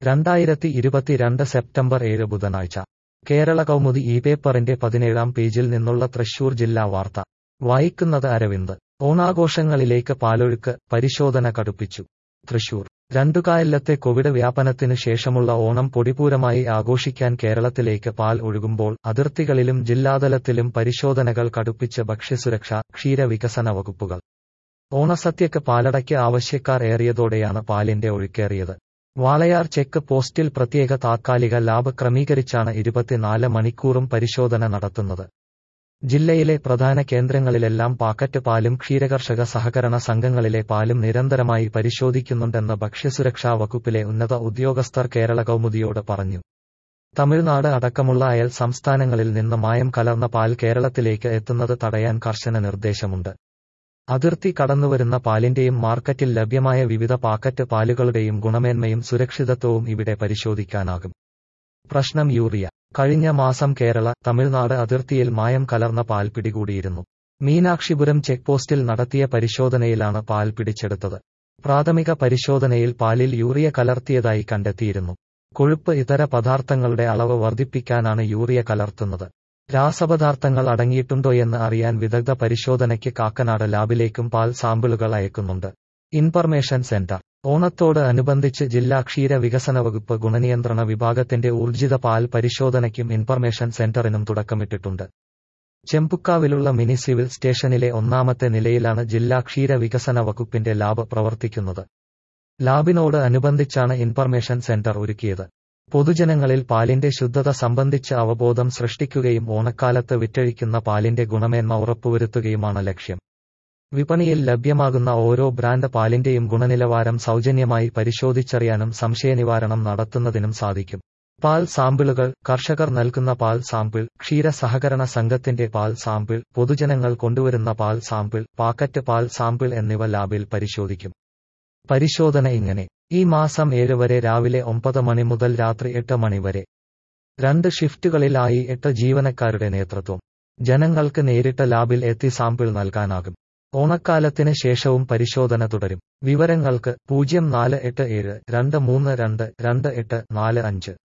രണ്ടായിരത്തി ഇരുപത്തിരണ്ട് സെപ്റ്റംബർ ഏഴ് ബുധനാഴ്ച കേരള കൗമുദി ഈ പേപ്പറിന്റെ പതിനേഴാം പേജിൽ നിന്നുള്ള തൃശൂർ ജില്ലാ വാർത്ത വായിക്കുന്നത് അരവിന്ദ് ഓണാഘോഷങ്ങളിലേക്ക് പാലൊഴുക്ക് പരിശോധന കടുപ്പിച്ചു തൃശൂർ രണ്ടുകായലത്തെ കോവിഡ് വ്യാപനത്തിനു ശേഷമുള്ള ഓണം പൊടിപൂരമായി ആഘോഷിക്കാൻ കേരളത്തിലേക്ക് പാൽ ഒഴുകുമ്പോൾ അതിർത്തികളിലും ജില്ലാതലത്തിലും പരിശോധനകൾ കടുപ്പിച്ച് ഭക്ഷ്യസുരക്ഷ ക്ഷീരവികസന വകുപ്പുകൾ ഓണസദ്യക്ക് പാലടയ്ക്ക് ആവശ്യക്കാർ ഏറിയതോടെയാണ് പാലിന്റെ ഒഴുക്കേറിയത് വാളയാർ ചെക്ക് പോസ്റ്റിൽ പ്രത്യേക താത്കാലിക ലാബ് ക്രമീകരിച്ചാണ് ഇരുപത്തിനാല് മണിക്കൂറും പരിശോധന നടത്തുന്നത് ജില്ലയിലെ പ്രധാന കേന്ദ്രങ്ങളിലെല്ലാം പാക്കറ്റ് പാലും ക്ഷീരകർഷക സഹകരണ സംഘങ്ങളിലെ പാലും നിരന്തരമായി പരിശോധിക്കുന്നുണ്ടെന്ന് ഭക്ഷ്യസുരക്ഷാ വകുപ്പിലെ ഉന്നത ഉദ്യോഗസ്ഥർ കേരള കൗമുദിയോട് പറഞ്ഞു തമിഴ്നാട് അടക്കമുള്ള അയൽ സംസ്ഥാനങ്ങളിൽ നിന്ന് മായം കലർന്ന പാൽ കേരളത്തിലേക്ക് എത്തുന്നത് തടയാൻ കർശന നിർദ്ദേശമുണ്ട് അതിർത്തി കടന്നുവരുന്ന പാലിന്റെയും മാർക്കറ്റിൽ ലഭ്യമായ വിവിധ പാക്കറ്റ് പാലുകളുടെയും ഗുണമേന്മയും സുരക്ഷിതത്വവും ഇവിടെ പരിശോധിക്കാനാകും പ്രശ്നം യൂറിയ കഴിഞ്ഞ മാസം കേരള തമിഴ്നാട് അതിർത്തിയിൽ മായം കലർന്ന പാൽ പിടികൂടിയിരുന്നു മീനാക്ഷിപുരം ചെക്ക് പോസ്റ്റിൽ നടത്തിയ പരിശോധനയിലാണ് പാൽ പിടിച്ചെടുത്തത് പ്രാഥമിക പരിശോധനയിൽ പാലിൽ യൂറിയ കലർത്തിയതായി കണ്ടെത്തിയിരുന്നു കൊഴുപ്പ് ഇതര പദാർത്ഥങ്ങളുടെ അളവ് വർദ്ധിപ്പിക്കാനാണ് യൂറിയ കലർത്തുന്നത് രാസപദാർത്ഥങ്ങൾ അടങ്ങിയിട്ടുണ്ടോയെന്ന് അറിയാൻ വിദഗ്ധ പരിശോധനയ്ക്ക് കാക്കനാട് ലാബിലേക്കും പാൽ സാമ്പിളുകൾ അയക്കുന്നുണ്ട് ഇൻഫർമേഷൻ സെന്റർ ഓണത്തോട് അനുബന്ധിച്ച് ജില്ലാ ക്ഷീര വികസന വകുപ്പ് ഗുണനിയന്ത്രണ വിഭാഗത്തിന്റെ ഊർജിത പാൽ പരിശോധനയ്ക്കും ഇൻഫർമേഷൻ സെന്ററിനും തുടക്കമിട്ടിട്ടുണ്ട് ചെമ്പുക്കാവിലുള്ള മിനി സിവിൽ സ്റ്റേഷനിലെ ഒന്നാമത്തെ നിലയിലാണ് ജില്ലാ ക്ഷീര വികസന വകുപ്പിന്റെ ലാബ് പ്രവർത്തിക്കുന്നത് ലാബിനോട് അനുബന്ധിച്ചാണ് ഇൻഫർമേഷൻ സെന്റർ ഒരുക്കിയത് പൊതുജനങ്ങളിൽ പാലിന്റെ ശുദ്ധത സംബന്ധിച്ച് അവബോധം സൃഷ്ടിക്കുകയും ഓണക്കാലത്ത് വിറ്റഴിക്കുന്ന പാലിന്റെ ഗുണമേന്മ ഉറപ്പുവരുത്തുകയുമാണ് ലക്ഷ്യം വിപണിയിൽ ലഭ്യമാകുന്ന ഓരോ ബ്രാൻഡ് പാലിന്റെയും ഗുണനിലവാരം സൗജന്യമായി പരിശോധിച്ചറിയാനും സംശയനിവാരണം നടത്തുന്നതിനും സാധിക്കും പാൽ സാമ്പിളുകൾ കർഷകർ നൽകുന്ന പാൽ സാമ്പിൾ ക്ഷീര സഹകരണ സംഘത്തിന്റെ പാൽ സാമ്പിൾ പൊതുജനങ്ങൾ കൊണ്ടുവരുന്ന പാൽ സാമ്പിൾ പാക്കറ്റ് പാൽ സാമ്പിൾ എന്നിവ ലാബിൽ പരിശോധിക്കും പരിശോധന ഇങ്ങനെ ഈ മാസം ഏഴ് വരെ രാവിലെ ഒമ്പത് മണി മുതൽ രാത്രി എട്ട് മണി വരെ രണ്ട് ഷിഫ്റ്റുകളിലായി എട്ട് ജീവനക്കാരുടെ നേതൃത്വം ജനങ്ങൾക്ക് നേരിട്ട് ലാബിൽ എത്തി സാമ്പിൾ നൽകാനാകും ഓണക്കാലത്തിന് ശേഷവും പരിശോധന തുടരും വിവരങ്ങൾക്ക് പൂജ്യം നാല് എട്ട് ഏഴ് രണ്ട് മൂന്ന് രണ്ട് രണ്ട് എട്ട് നാല് അഞ്ച്